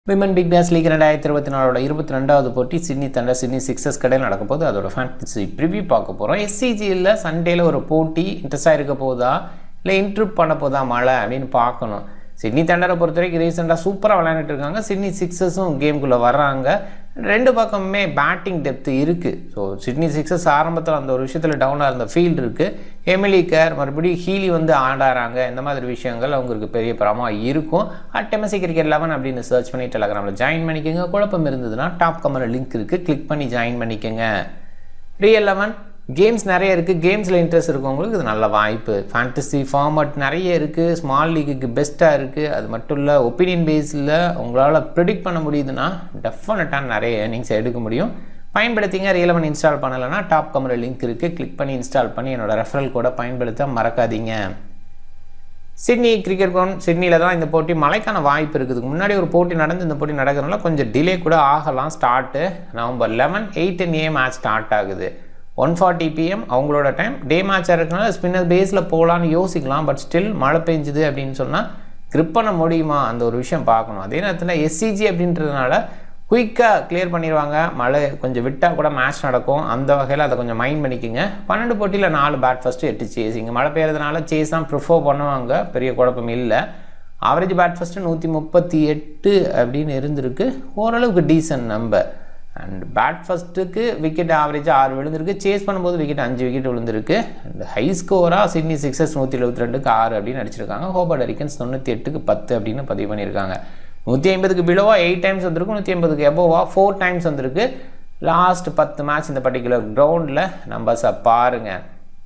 women big base league ரெண்டாயிரத்தி இருபத்தி நாலோட இருபத்தி ரெண்டாவது போட்டி சிட்னி தண்டர் சிட்னி சிக்ஸஸ் கடையில் நடக்க போது அதோட ஃபேன்சி ப்ரிவியூ பார்க்க போகிறோம் எஸ்சிஜியில் சண்டேல ஒரு போட்டி இன்ட்ரெஸ்டாக இருக்க போதா இல்லை இன்ட்ரூப் பண்ண போதா மழை அப்படின்னு பார்க்கணும் சிட்னி தண்டரை பொறுத்த வரைக்கும் ரீசெண்டாக சூப்பராக விளையாண்டுட்டு இருக்காங்க சிட்னி சிக்ஸஸும் கேம்குள்ளே வர்றாங்க ரெண்டு பக்கமுமே பேட்டிங் டெப்த்து இருக்குது ஸோ சிட்னி சிக்ஸஸ் ஆரம்பத்தில் அந்த ஒரு விஷயத்தில் டவுனாக இருந்த ஃபீல்டு இருக்குது எமிலி கேர் மறுபடியும் ஹீலி வந்து ஆடாறாங்க இந்த மாதிரி விஷயங்கள் அவங்களுக்கு பெரிய பரமாக இருக்கும் அட் எம்எஸ்சி கிரிக்கெட் லெவன் அப்படின்னு சர்ச் பண்ணி டெலகிராமில் ஜாயின் பண்ணிக்கோங்க குழப்பம் இருந்ததுன்னா டாப் கமரில் லிங்க் இருக்குது கிளிக் பண்ணி ஜாயின் பண்ணிக்கோங்க ரியல் லெவன் கேம்ஸ் நிறைய இருக்குது கேம்ஸில் இன்ட்ரெஸ்ட் இருக்கவங்களுக்கு இது நல்ல வாய்ப்பு ஃபேண்டசி ஃபார்மட் நிறைய இருக்குது ஸ்மால் லீக்குக்கு பெஸ்ட்டாக இருக்குது அது மட்டும் இல்லை ஒப்பீனியன் பேஸில் உங்களால் ப்ரிடிக்ட் பண்ண முடியுதுன்னா டெஃபினட்டாக நிறைய ஏர்னிங்ஸ் எடுக்க முடியும் பயன்படுத்திங்க ரியல் லெவன் இன்ஸ்டால் பண்ணலைன்னா டாப் கமரில் லிங்க் இருக்குது கிளிக் பண்ணி இன்ஸ்டால் பண்ணி என்னோட ரெஃபரல் கூட பயன்படுத்த மறக்காதீங்க சிட்னி கிரிக்கெட் கிரவுண்ட் சிட்னியில் தான் இந்த போட்டி மழைக்கான வாய்ப்பு இருக்குது முன்னாடி ஒரு போட்டி நடந்து இந்த போட்டி நடக்கிறதுனால கொஞ்சம் டிலே கூட ஆகலாம் start November eleven eight A match start ஆகுது ஒன் ஃபார்ட்டி பிஎம் அவங்களோட டைம் டே மேட்சாக இருக்கனால ஸ்பின்னர் பேஸில் போகலான்னு யோசிக்கலாம் பட் ஸ்டில் மழை பெஞ்சுது அப்படின்னு சொன்னால் grip பண்ண முடியுமா அந்த ஒரு விஷயம் பார்க்கணும் அதே நேரத்தில் எஸ்சிஜி அப்படின்றதுனால குயிக்காக கிளியர் பண்ணிடுவாங்க மழை கொஞ்சம் விட்டால் கூட மேட்ச் நடக்கும் அந்த வகையில் அதை கொஞ்சம் மைண்ட் பண்ணிக்கோங்க பன்னெண்டு போட்டியில் நாலு பேட் ஃபஸ்ட்டு எட்டு சேஸ் இங்கே மழை பெய்யறதுனால சேஸ் தான் ப்ரிஃபர் பண்ணுவாங்க பெரிய குழப்பம் இல்லை ஆவரேஜ் பேட் ஃபஸ்ட்டு நூற்றி முப்பத்தி எட்டு அப்படின்னு இருந்திருக்கு ஓரளவுக்கு டீசன்ட் நம்பர் அண்ட் பேட் ஃபஸ்ட்டுக்கு விக்கெட் ஆவரேஜாக ஆறு விழுந்திருக்கு சேஸ் பண்ணும்போது விக்கெட் அஞ்சு விக்கெட் விழுந்திருக்கு அண்ட் ஹை ஸ்கோராக சிட்னி சிக்ஸஸ் நூற்றி எழுபத்தி ரெண்டுக்கு ஆறு அப்படின்னு அடிச்சிருக்காங்க ஹோபர்ட் அரிக்கன்ஸ் தொண்ணூற்றி எட்டுக்கு பத்து அப்படின்னு பதிவு பண்ணியிருக்காங்க நூற்றி ஐம்பதுக்கு பிலோவா எயிட் டைம்ஸ் வந்திருக்கு நூற்றி ஐம்பதுக்கு எபோவா ஃபோர் டைம்ஸ் வந்திருக்கு லாஸ்ட் பத்து மேட்ச் இந்த பர்டிகுலர் கிரவுண்டில் நம்பர்ஸை பாருங்கள்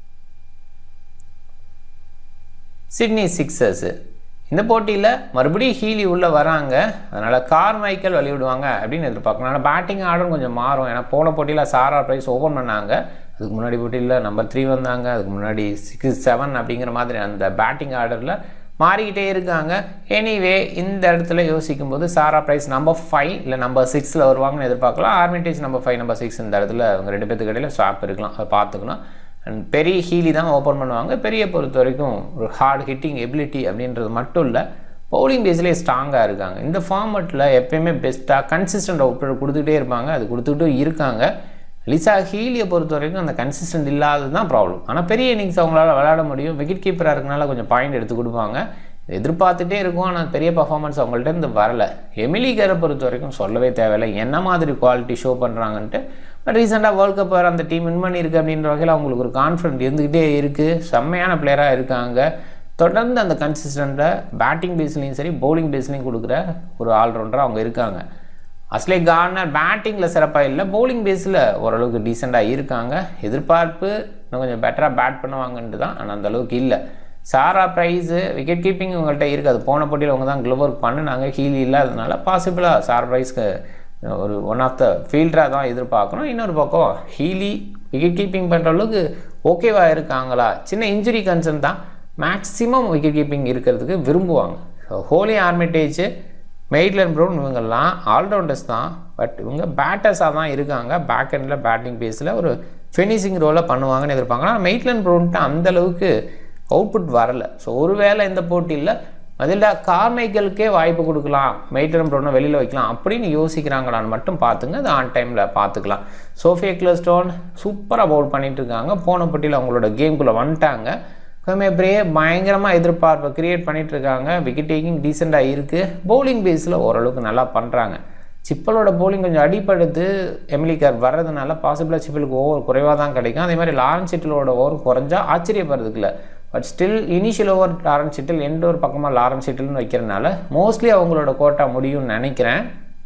சிட்னி சிக்ஸர்ஸு இந்த போட்டியில் மறுபடியும் ஹீலி உள்ளே வராங்க அதனால் கார் மைக்கேல் விளையாடுவாங்க அப்படின்னு எதிர்பார்க்கணும் ஆனால் பேட்டிங் ஆர்டரும் கொஞ்சம் மாறும் ஏன்னா போன போட்டியில் சாரா ப்ரைஸ் ஓப்பன் பண்ணாங்க அதுக்கு முன்னாடி போட்டியில் நம்பர் த்ரீ வந்தாங்க அதுக்கு முன்னாடி சிக்ஸ் செவன் அப்படிங்கிற மாதிரி அந்த பேட்டிங் ஆர்டரில் மாறிக்கிட்டே இருக்காங்க எனிவே இந்த இடத்துல யோசிக்கும் போது சாரா ப்ரைஸ் நம்பர் ஃபைவ் இல்லை நம்பர் சிக்ஸில் வருவாங்கன்னு எதிர்பார்க்கலாம் Armitage number five number six இந்த இடத்துல அவங்க ரெண்டு பேத்துக்கு இடையில ஸ்வாப் இருக்கலாம் அதை பார்த்துக்கணும் அண்ட் பெரிய ஹீலி தான் ஓப்பன் பண்ணுவாங்க பெரிய பொறுத்த வரைக்கும் ஒரு ஹார்ட் ஹிட்டிங் எபிலிட்டி அப்படின்றது மட்டும் இல்லை பவுலிங் பேஸ்லேயே ஸ்ட்ராங்காக இருக்காங்க இந்த ஃபார்மெட்டில் எப்பயுமே பெஸ்ட்டாக கன்சிஸ்டன்ட் அவுட்புட் கொடுத்துக்கிட்டே இருப்பாங்க அது கொடுத்துக்கிட்டு இருக்காங்க லிசா ஹீலியை பொறுத்த வரைக்கும் அந்த கன்சிஸ்டன்ட் இல்லாதது தான் ப்ராப்ளம் ஆனால் பெரிய இன்னிங்ஸ் அவங்களால விளையாட முடியும் விக்கெட் கீப்பராக இருக்கனால கொஞ்சம் பாயிண்ட் எடுத்து கொடுப்பாங்க எதிர்பார்த்துட்டே இருக்கும் ஆனால் பெரிய பர்ஃபார்மன்ஸ் அவங்கள்ட்ட இருந்து வரலை எமிலி கேரை பொறுத்த வரைக்கும் சொல்லவே தேவையில்லை என்ன மாதிரி குவாலிட்டி ஷோ பண்ணுறாங்கன்ட்டு பட் ரீசெண்டாக வேர்ல்ட் கப் வர அந்த டீம் வின் பண்ணியிருக்கு அப்படின்ற வகையில் அவங்களுக்கு ஒரு கான்ஃபிடென்ட் இருந்துக்கிட்டே இருக்குது செம்மையான பிளேயராக இருக்காங்க தொடர்ந்து அந்த கன்சிஸ்டண்ட்டை பேட்டிங் பேஸ்லேயும் சரி பவுலிங் பேஸ்லேயும் கொடுக்குற ஒரு ஆல்ரவுண்டராக அவங்க இருக்காங்க அஸ்லே கார்னர் பேட்டிங்கில் சிறப்பாக இல்லை பவுலிங் பேஸில் ஓரளவுக்கு டீசெண்டாக இருக்காங்க எதிர்பார்ப்பு இன்னும் கொஞ்சம் பெட்டராக பேட் பண்ணுவாங்கன்ட்டு தான் ஆனால் அந்த அளவுக்கு இல்லை சாரா ப்ரைஸு விக்கெட் கீப்பிங் உங்கள்கிட்ட இருக்குது அது போன போட்டியில் அவங்க தான் க்ளோவ் ஒர்க் பண்ணினாங்க ஹீலி இல்லாததுனால பாசிபிளாக சாரா ப்ரைஸ்க்கு ஒரு ஒன் ஆஃப் த ஃபீல்டராக தான் எதிர்பார்க்கணும் இன்னொரு பக்கம் ஹீலி விக்கெட் கீப்பிங் பண்ணுற அளவுக்கு ஓகேவாக இருக்காங்களா சின்ன இன்ஜுரி கன்சர்ன் தான் மேக்ஸிமம் விக்கெட் கீப்பிங் இருக்கிறதுக்கு விரும்புவாங்க so Holly Armitage Maitlan Brown இவங்கெல்லாம் ஆல்ரவுண்டர்ஸ் தான் பட் இவங்க பேட்டர்ஸாக தான் இருக்காங்க பேக் எண்டில் பேட்டிங் பேஸில் ஒரு ஃபினிஷிங் ரோலை பண்ணுவாங்கன்னு எதிர்ப்பாங்க ஆனால் மெய்ட்லன் ப்ரௌன்ட்டு அந்தளவுக்கு அவுட்புட் வரலை ஸோ ஒருவேளை இந்த போட்டியில் அதில் கார்மைக்கலுக்கே வாய்ப்பு கொடுக்கலாம் மெய்ட்லன் ப்ரௌனை வெளியில் வைக்கலாம் அப்படின்னு யோசிக்கிறாங்களான்னு மட்டும் பார்த்துங்க அது ஆன் டைமில் பார்த்துக்கலாம் சோஃபியா கிளஸ்டோன் சூப்பராக பவுல் பண்ணிட்டு இருக்காங்க போன போட்டியில் அவங்களோட கேம்குள்ளே வந்துட்டாங்க கொஞ்சமே அப்படியே பயங்கரமாக எதிர்பார்ப்பை க்ரியேட் பண்ணிகிட்டு இருக்காங்க விக்கெட் டேக்கிங் டீசெண்டாக இருக்குது பவுலிங் பேஸில் ஓரளவுக்கு நல்லா பண்ணுறாங்க சிப்பலோட பவுலிங் கொஞ்சம் அடிப்படுத்து எம்லிகார் வர்றதுனால பாசிபிளாக சிப்பலுக்கு ஓவர் குறைவாக தான் கிடைக்கும் அதே மாதிரி லாரன் சிட்டிலோட ஓவர் குறைஞ்சா ஆச்சரியப்படுறதுக்கு இல்லை but still initial over Lauren Cheatle எந்த ஒரு பக்கமாக லாரன் சிட்டில்னு வைக்கிறதுனால மோஸ்ட்லி அவங்களோட கோட்டா முடியும்னு நினைக்கிறேன்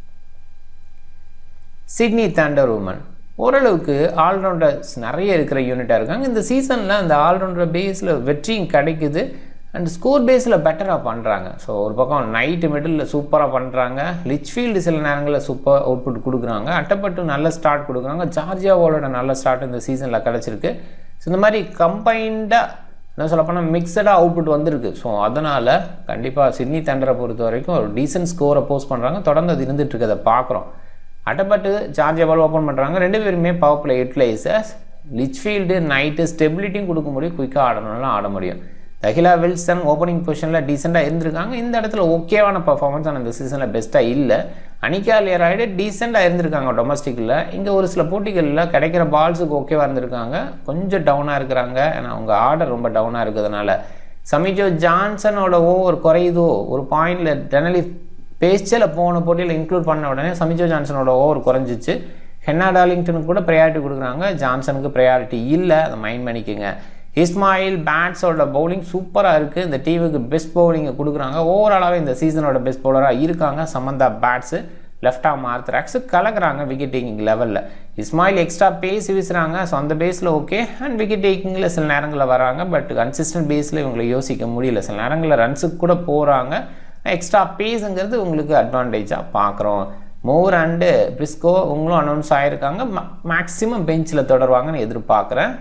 சிட்னி தண்டர் உமன் ஓரளவுக்கு ஆல்ரவுண்டர்ஸ் நிறைய இருக்கிற யூனிட்டாக இருக்காங்க இந்த சீசனில் அந்த ஆல்ரவுண்டர் பேஸில் வெற்றியும் கிடைக்குது அண்ட் ஸ்கோர் பேஸில் பெட்டராக பண்ணுறாங்க ஸோ ஒரு பக்கம் நைட்டு மிடில் சூப்பராக பண்ணுறாங்க லிச்ஃபீல்டு சில நேரங்களில் சூப்பர் அவுட்புட் கொடுக்குறாங்க அட்டப்பட்டு நல்ல ஸ்டார்ட் கொடுக்குறாங்க ஜார்ஜியாவோட நல்ல ஸ்டார்ட் இந்த சீசனில் கிடச்சிருக்கு ஸோ இந்த மாதிரி கம்பைண்டாக என்ன சொல்லப்போனால் மிக்சடாக அவுட்புட் வந்திருக்கு ஸோ அதனால் கண்டிப்பாக சிட்னி தண்டரை பொறுத்த வரைக்கும் ஒரு டீசென்ட் ஸ்கோரை போஸ்ட் பண்ணுறாங்க தொடர்ந்து அது இருந்துகிட்டு இருக்கதை பார்க்குறோம் அட்டப்பட்டு சார்ஜ் பால் ஓப்பன் பண்ணுறாங்க ரெண்டு பேருமே power play utilisers Litchfield Knight ஸ்டெபிலிட்டியும் கொடுக்க முடியும் குயிக்காக ஆடணும்னாலும் ஆட முடியும் தஹிலா வில்சன் ஓப்பனிங் பொசிஷனில் டீசெண்டாக இருந்திருக்காங்க இந்த இடத்துல ஓகேவான பர்ஃபார்மன்ஸ் ஆனால் இந்த சீசனில் பெஸ்ட்டாக இல்லை அனிகா லியராய்டு டீசெண்டாக இருந்திருக்காங்க டொமஸ்டிக்கில் இங்கே ஒரு சில போட்டிகளில் கிடைக்கிற பால்ஸுக்கு ஓகேவாக இருந்திருக்காங்க கொஞ்சம் டவுனாக இருக்கிறாங்க ஏன்னா அவங்க ஆர்டர் ரொம்ப டவுனாக இருக்கிறதுனால சமிஜோ ஜான்சனோட ஓவர் குறையுதோ ஒரு பாயிண்டில் டெனலி பேஸ்டில் போன போட்டியில் இன்க்ளூட் பண்ண உடனே சமிஜோ ஜான்சனோட ஓவர் குறைஞ்சிச்சு ஹென்னா டார்லிங்டனுக்கு கூட ப்ரையாரிட்டி கொடுக்குறாங்க ஜான்சனுக்கு ப்ரையாரிட்டி இல்லை அதை மைண்ட் பண்ணிக்கோங்க இஸ்மாயில் பேட்ஸோட பவுலிங் சூப்பராக இருக்குது இந்த டீமுக்கு பெஸ்ட் பவுலிங்கை கொடுக்குறாங்க ஓவராலாகவே இந்த சீசனோட பெஸ்ட் பவுலராக இருக்காங்க Samantha Bates left arm orthodox கலக்குறாங்க விக்கெட் டேக்கிங் லெவலில் இஸ்மாயில் எக்ஸ்ட்ரா பேஸ் வீசுகிறாங்க ஸோ அந்த பேஸில் ஓகே அண்ட் விக்கெட் டேக்கிங்கில் சில நேரங்களில் வராங்க பட் கன்சிஸ்டன்ட் பேஸில் இவங்களை யோசிக்க முடியல சில நேரங்களில் ரன்ஸுக்கு கூட போகிறாங்க எக்ஸ்ட்ரா பேஸுங்கிறது உங்களுக்கு அட்வான்டேஜாக பார்க்குறோம் மோர் அண்டு பிரிஸ்கோ இவங்களும் அனௌன்ஸ் ஆகிருக்காங்க மேக்ஸிமம் பெஞ்சில் தொடருவாங்கன்னு எதிர்பார்க்குறேன்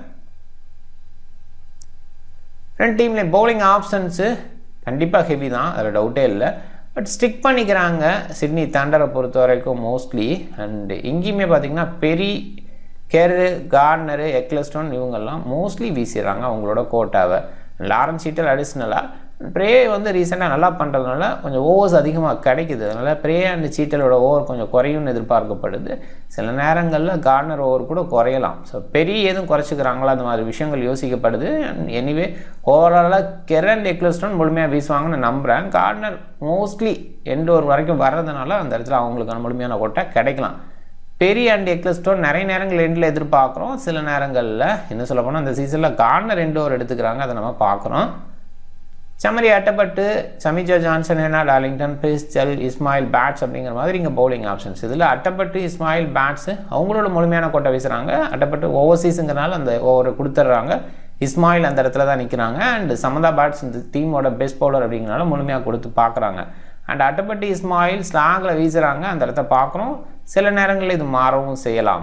ரெண்டு டீம்லேயும் பவுலிங் ஆப்ஷன்ஸு கண்டிப்பாக ஹெவி தான் அதில் டவுட்டே இல்லை பட் ஸ்டிக் பண்ணிக்கிறாங்க சிட்னி தண்டரை பொறுத்த வரைக்கும் மோஸ்ட்லி அண்டு எங்கேயுமே பார்த்தீங்கன்னா பெரி கெரு கார்னரு எக்லஸ்டோன் இவங்கெல்லாம் மோஸ்ட்லி வீசிடுறாங்க அவங்களோட கோட்டாவை லாரன்ஸ் சீட்டல் அடிஷ்னலாக ப்ரே வந்து ரீசெண்டாக நல்லா பண்ணுறதுனால கொஞ்சம் ஓவர்ஸ் அதிகமாக கிடைக்குது அதனால் ப்ரே அண்ட் சீட்டலோட ஓவர் கொஞ்சம் குறையும்னு எதிர்பார்க்கப்படுது சில நேரங்களில் கார்னர் ஓவர் கூட குறையலாம் ஸோ பெரிய எதுவும் குறைச்சிக்கிறாங்களா அந்த மாதிரி விஷயங்கள் யோசிக்கப்படுது எனிவே ஓவராலாக கெரன் எக்லஸ்டோன் முழுமையாக வீசுவாங்கன்னு நம்புகிறேன் கார்னர் மோஸ்ட்லி எண்ட் ஓவர் வரைக்கும் வர்றதுனால அந்த இடத்துல அவங்களுக்கான முழுமையான கொட்டை கிடைக்கலாம் பெரிய அண்ட் எக்லஸ்டோன் நிறைய நேரங்கள் எண்டில் எதிர்பார்க்குறோம் சில நேரங்களில் என்ன சொல்ல போனால் அந்த சீசனில் கார்னர் ரெண்டு ஓவர் எடுத்துக்கிறாங்க அதை நம்ம பார்க்குறோம் Chamari Athapaththu Sammy Jo Johnson Hannah Darlington Bristol Ismail Bates அப்படிங்கிற மாதிரி இங்கே பவுலிங் ஆப்ஷன்ஸ் இதில் அட்டப்பட்டு இஸ்மாயில் பேட்ஸு அவங்களோட முழுமையான கோட்டை வீசுகிறாங்க அட்டப்பட்டு ஓவர்சீஸுங்கிறனால அந்த ஓவரை கொடுத்துட்றாங்க இஸ்மாயில் அந்த இடத்துல தான் நிற்கிறாங்க அண்ட் சமந்தா பேட்ஸ் இந்த டீமோட பெஸ்ட் பவுலர் அப்படிங்கிறனால முழுமையாக கொடுத்து பார்க்குறாங்க அண்ட் அட்டப்பட்டு இஸ்மாயில் ஸ்லாகில் வீசுகிறாங்க அந்த இடத்த பார்க்குறோம் சில நேரங்களில் இது மாறவும் செய்யலாம்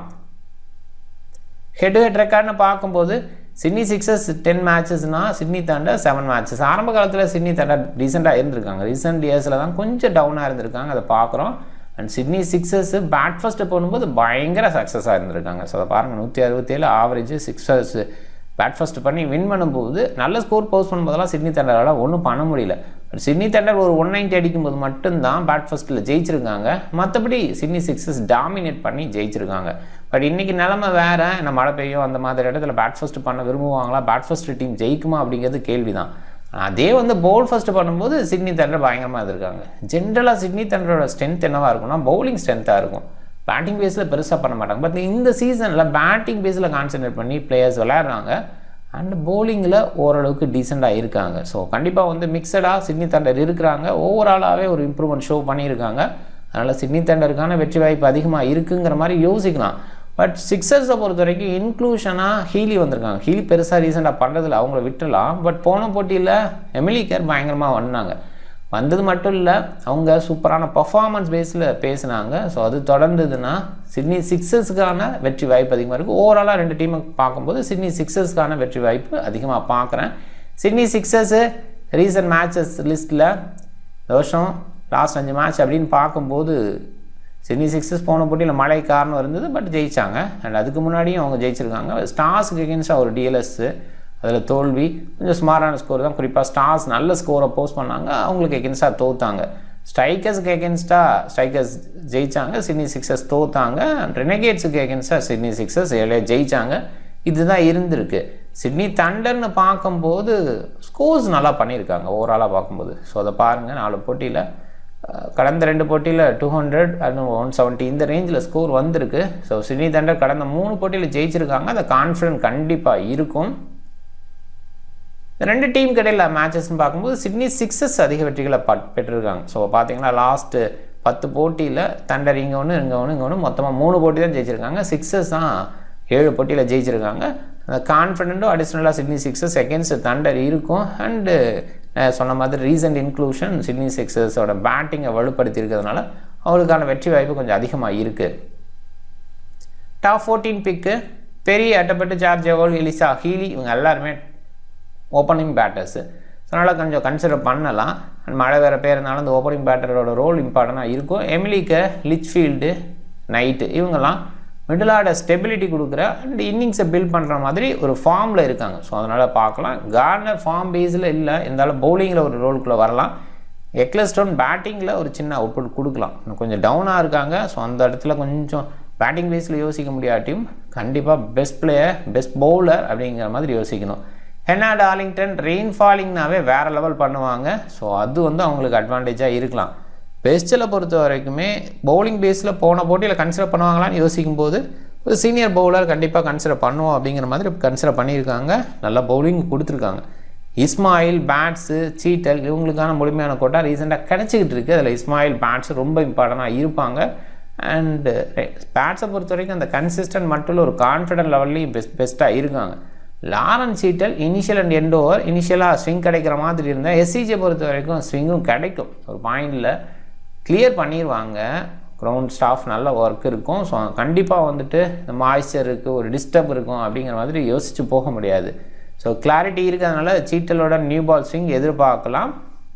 ஹெட் ஹெட் ரெக்கார்ட்னு பார்க்கும்போது சிட்னி சிக்ஸஸ் டென் மேட்சஸ்னால் சிட்னி தண்டர் செவன் மேட்சஸ் ஆரம்ப காலத்தில் சிட்னி தண்டர் ரீசெண்டாக இருந்திருக்காங்க ரீசெண்ட் இயர்ஸில் தான் கொஞ்சம் டவுனாக இருந்திருக்காங்க அதை பார்க்குறோம் and Sydney Sixers bat first போடும்போது பயங்கர சக்ஸஸாக இருந்திருக்காங்க ஸோ அதை பாருங்கள் நூற்றி அறுபத்தேழு ஆவரேஜ் சிக்ஸர்ஸ் பேட் ஃபஸ்ட் பண்ணி வின் பண்ணும்போது நல்ல ஸ்கோர் போஸ்ட் பண்ணும்போதெல்லாம் சிட்னி தண்டரால் ஒன்றும் பண்ண முடியல பட் சிட்னி தண்டர் ஒரு ஒன் நைன்ட்டி அடிக்கும்போது மட்டும்தான் பேட் ஃபஸ்ட்டில் ஜெயிச்சிருக்காங்க மற்றபடி சிட்னி சிக்ஸஸ் டாமினேட் பண்ணி ஜெயிச்சிருக்காங்க பட் இன்றைக்கி நிலமை வேறு என்ன மழை பெய்யும் அந்த மாதிரி இடத்துல பேட் ஃபஸ்ட்டு பண்ண விரும்புவாங்களா பேட் ஃபஸ்ட் டீம் ஜெயிக்குமா அப்படிங்கிறது கேள்வி தான் அதே வந்து பவுல் ஃபஸ்ட்டு பண்ணும்போது சிட்னி தண்டர் பயங்கரமாக இருக்காங்க ஜென்ரலாக சிட்னி தண்டரோட ஸ்ட்ரென்த் என்னவாக இருக்கும்னா பவுலிங் ஸ்ட்ரென்த்தாக இருக்கும் பேட்டிங் பேஸில் பெருசாக பண்ண மாட்டாங்க பட் இந்த சீசனில் பேட்டிங் பேஸில் கான்சென்ட்ரேட் பண்ணி பிளேயர்ஸ் விளையாடுறாங்க அண்ட் போலிங்கில் ஓரளவுக்கு டீசெண்டாக இருக்காங்க ஸோ கண்டிப்பாக வந்து மிக்சடாக சிட்னி தண்டர் இருக்கிறாங்க ஓவராலாகவே ஒரு இம்ப்ரூவ்மெண்ட் ஷோ பண்ணியிருக்காங்க அதனால் சிட்னி தண்டருக்கான வெற்றி வாய்ப்பு அதிகமாக இருக்குங்கிற மாதிரி யோசிக்கலாம் பட் சிக்ஸர்ஸை பொறுத்த வரைக்கும் இன்க்ளூஷனாக ஹீலி வந்திருக்காங்க ஹீலி பெருசாக ரீசெண்டாக பண்ணுறதில்ல அவங்கள விட்டுலாம் பட் போன போட்டியில் எமிலி கேர் பயங்கரமாக வந்தாங்க வந்தது மட்டும் இல்லை அவங்க சூப்பரான பர்ஃபார்மன்ஸ் பேஸில் பேசினாங்க ஸோ அது தொடர்ந்ததுன்னா சிட்னி சிக்ஸர்ஸுக்கான வெற்றி வாய்ப்பு அதிகமாக இருக்குது ஓவராலாக ரெண்டு டீமை பார்க்கும்போது சிட்னி சிக்ஸர்ஸ்க்கான வெற்றி வாய்ப்பு அதிகமாக பார்க்குறேன் சிட்னி சிக்ஸர்ஸு ரீசன்ட் மேட்சஸ் லிஸ்ட்டில் வருஷம் லாஸ்ட் அஞ்சு மேட்ச் அப்படின்னு பார்க்கும்போது சிட்னி சிக்ஸஸ் போன போட்டியில் மழை காரணம் இருந்தது பட் ஜெயித்தாங்க அண்ட் அதுக்கு முன்னாடியும் அவங்க ஜெயிச்சிருக்காங்க ஸ்டார்ஸுக்கு எகென்ஸ்டாக ஒரு டிஎல்எஸ்ஸு அதில் தோல்வி கொஞ்சம் ஸ்மாரான ஸ்கோர் தான் குறிப்பாக ஸ்டார்ஸ் நல்ல ஸ்கோரை போஸ்ட் பண்ணாங்க அவங்களுக்கு எகென்ஸ்டாக தோத்தாங்க ஸ்ட்ரைக்கர்ஸுக்கு எகென்ஸ்டாக ஸ்ட்ரைக்கர்ஸ் ஜெயித்தாங்க சிட்னி சிக்ஸஸ் தோத்தாங்க ரெனகேட்ஸுக்கு எகென்ஸ்டாக சிட்னி சிக்ஸஸ் ஏழைய ஜெயித்தாங்க இதுதான் இருந்திருக்கு சிட்னி தண்டர்னு பார்க்கும்போது ஸ்கோர்ஸ் நல்லா பண்ணியிருக்காங்க ஓவராலாக பார்க்கும்போது ஸோ அதை பாருங்கள் நாலு போட்டியில் கடந்த ரெண்டு போட்டியில் two hundred and one seventy இந்த ரேஞ்சில் ஸ்கோர் வந்திருக்கு ஸோ சிட்னி தண்டர் கடந்த மூணு போட்டியில் ஜெயிச்சிருக்காங்க அந்த கான்ஃபிடன்ட் கண்டிப்பாக இருக்கும் ரெண்டு டீம் இடையில் மேட்சஸ்ன்னு பார்க்கும்போது சிட்னி சிக்ஸஸ் அதிக வெற்றிகளை பட் பெற்றிருக்காங்க ஸோ பார்த்தீங்கன்னா லாஸ்ட்டு பத்து போட்டியில் தண்டர் இங்கே ஒன்று இங்கே ஒன்று இங்கே ஒன்று மொத்தமாக மூணு போட்டி தான் ஜெயிச்சிருக்காங்க சிக்ஸஸ் தான் ஏழு போட்டியில் ஜெயிச்சிருக்காங்க அந்த கான்ஃபிடென்ட்டும் அடிஷ்னலாக சிட்னி சிக்ஸஸ் எகென்ஸ்ட் தண்டர் இருக்கும் அண்டு சொன்ன மாதிரி ரீசன்ட் இன்க்ளூஷன் சிட்னி சிக்ஸஸோட பேட்டிங்கை வலுப்படுத்தி இருக்கிறதுனால அவங்களுக்கான வெற்றி வாய்ப்பு கொஞ்சம் அதிகமாக இருக்குது டாப் ஃபோர்டீன் பிக்கு பெரிய Athapaththu Georgia Voll Alyssa Healy இவங்க எல்லாருமே ஓப்பனிங் பேட்டர்ஸு அதனால் கொஞ்சம் கன்சிடர் பண்ணலாம் அண்ட் மழை வேறு பேர் இருந்தாலும் அந்த ஓப்பனிங் பேட்டரோட ரோல் இம்பார்ட்டண்ட்டாக இருக்கும் எமிலிக்கு லிச்ஃபீல்டு நைட்டு இவங்கெல்லாம் மிடில் ஆர்டர் ஸ்டெபிலிட்டி கொடுக்குற அண்ட் இன்னிங்ஸை பில்ட் பண்ணுற மாதிரி ஒரு ஃபார்மில் இருக்காங்க ஸோ அதனால் பார்க்கலாம் கார்னர் ஃபார்ம் பேஸில் இல்லை இருந்தாலும் பவுலிங்கில் ஒரு ரோலுக்குள்ளே வரலாம் எக்லஸ்டோன் பேட்டிங்கில் ஒரு சின்ன அவுட்புட் கொடுக்கலாம் இன்னும் கொஞ்சம் டவுனாக இருக்காங்க ஸோ அந்த இடத்துல கொஞ்சம் பேட்டிங் பேஸில் யோசிக்க முடியாட்டியும் கண்டிப்பாக பெஸ்ட் பிளேயர் பெஸ்ட் பவுலர் அப்படிங்கிற மாதிரி யோசிக்கணும் ஹென்னா டார்லிங்டன் ரெயின் ஃபாலிங்னாவே வேறு லெவல் பண்ணுவாங்க ஸோ அது வந்து அவங்களுக்கு அட்வான்டேஜாக இருக்கலாம் பெஸ்ட்டில் பொறுத்த வரைக்குமே பவுலிங் பேஸில் போன போட்டியில் கன்சிடர் பண்ணுவாங்களான்னு யோசிக்கும் போது ஒரு சீனியர் பவுலர் கண்டிப்பாக கன்சிடர் பண்ணுவோம் அப்படிங்கிற மாதிரி கன்சிடர் பண்ணியிருக்காங்க நல்லா பவுலிங் கொடுத்துருக்காங்க இஸ்மாயில் பேட்ஸு சீட்டல் இவங்களுக்கான முழுமையான கோட்டா ரீசெண்டாக கிடச்சிக்கிட்டு இருக்குது அதில் இஸ்மாயில் பேட்ஸ் ரொம்ப இம்பார்ட்டண்ட்டாக இருப்பாங்க அண்டு பேட்ஸை பொறுத்த வரைக்கும் அந்த கன்சிஸ்டன்ட் மட்டும் ஒரு கான்ஃபிடென்ட் லெவல்லையும் பெஸ்ட் பெஸ்ட்டாக இருக்காங்க Lauren Cheatle initial and end over இனிஷியலாக ஸ்விங் கிடைக்கிற மாதிரி இருந்தால் எஸ்சிஜியை பொறுத்த வரைக்கும் ஸ்விங்கும் கிடைக்கும் ஒரு பாயிண்டில் கிளியர் பண்ணிடுவாங்க க்ரௌண்ட் ஸ்டாஃப் நல்ல ஒர்க் இருக்கும் ஸோ கண்டிப்பாக வந்துட்டு இந்த மாய்ஸ்சர் இருக்குது ஒரு டிஸ்டர்ப் இருக்கும் அப்படிங்கிற மாதிரி யோசித்து போக முடியாது ஸோ கிளாரிட்டி இருக்கிறதுனால சீட்டலோட நியூ பால் ஸ்விங் எதிர்பார்க்கலாம்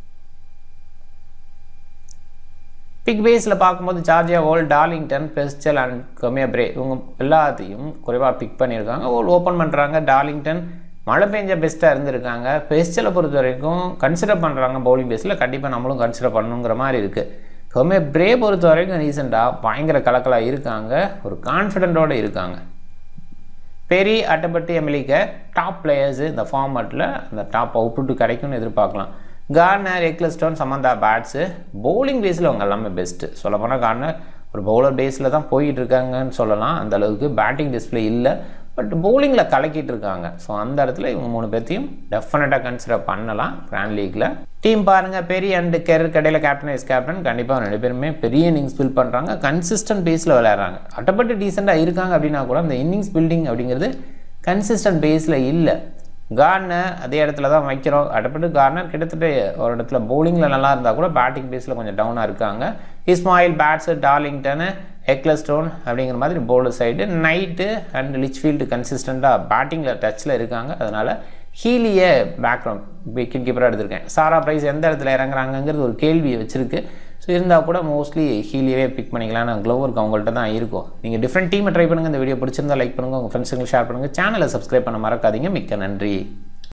பிக் பேஸில் பார்க்கும்போது ஜார்ஜியா ஓல் டார்லிங்டன் பெஸ்டல் அண்ட் கமியப்ரே இவங்க எல்லாத்தையும் குறைவாக பிக் பண்ணியிருக்காங்க ஓல் ஓப்பன் பண்ணுறாங்க டார்லிங்டன் மழை பெஞ்ச பெஸ்ட்டாக இருந்திருக்காங்க பெஸ்டலை பொறுத்த வரைக்கும் கன்சிடர் பண்ணுறாங்க பவுலிங் பேஸில் கண்டிப்பாக நம்மளும் கன்சிடர் பண்ணணுங்கிற மாதிரி இருக்குது கமே பிரே பொறுத்த வரைக்கும் ரீசெண்டாக பயங்கர கலக்கலாக இருக்காங்க ஒரு கான்ஃபிடென்ட்டோடு இருக்காங்க பெரி அட்டப்பட்டு எம்எல்ஏக்க டாப் பிளேயர்ஸு இந்த ஃபார்மேட்டில் அந்த டாப் அவுட்புட் கிடைக்கும்னு எதிர்பார்க்கலாம் Gardner Ecclestone Samantha Bates bowling பேஸில் அவங்க எல்லாமே பெஸ்ட்டு சொல்லப்போனால் கார்னர் ஒரு பவுலர் பேஸில் தான் போயிட்டு இருக்காங்கன்னு சொல்லலாம் அந்த அளவுக்கு பேட்டிங் டிஸ்பிளே இல்லை பட் பவுலிங்கில் கலக்கிட்டு இருக்காங்க ஸோ அந்த இடத்துல இவங்க மூணு பேர்த்தையும் டெஃபினட்டாக கன்சிடர் பண்ணலாம் கிராண்ட் லீக்கில் டீம் பாருங்கள் பெரிய அண்டு கெரியர் கடையில் கேப்டன் வைஸ் கேப்டன் கண்டிப்பாக ரெண்டு பேருமே பெரிய இன்னிங்ஸ் பில்ட் பண்ணுறாங்க கன்சிஸ்டன்ட் பேஸில் விளையாடுறாங்க அட்டப்பட்டு டீசெண்டாக இருக்காங்க அப்படின்னா கூட அந்த இன்னிங்ஸ் பில்டிங் அப்படிங்கிறது கன்சிஸ்டன்ட் பேஸில் இல்லை கார்னர் அதே இடத்துல தான் வைக்கிறோம் அடுப்பட்டு கார்னர் கிட்டத்தட்ட ஒரு இடத்துல பவுலிங்கில் நல்லா இருந்தால் கூட பேட்டிங் பேஸில் கொஞ்சம் டவுனாக இருக்காங்க இஸ்மாயில் பேட்ஸு டார்லிங்டனு எக்லஸ்டோன் அப்படிங்கிற மாதிரி bowler side Knight and Litchfield கன்சிஸ்டண்ட்டாக பேட்டிங்கில் டச்சில் இருக்காங்க அதனால் ஹீலியை பேக்ரவுண்ட் விக்கெட் கீப்பராக எடுத்திருக்கேன் சாரா ப்ரைஸ் எந்த இடத்துல இறங்குறாங்கங்கிறது ஒரு கேள்வியை வச்சுருக்கு ஸோ இருந்தால் கூட மோஸ்ட்லி ஹீலியவே பிக் பண்ணிக்கலாம்னு க்ளோவருக்கு அவங்கள்ட்ட தான் இருக்கும் நீங்கள் டிஃப்ரெண்ட் டீமை ட்ரை பண்ணுங்கள் இந்த வீடியோ பிடிச்சிருந்தா லைக் பண்ணுங்கள் உங்கள் ஃப்ரெண்ட்ஸுங்களுக்கு ஷேர் பண்ணுங்கள் சேனலை சப்ஸ்கிரைப் பண்ண மறக்காதீங்க மிக்க நன்றி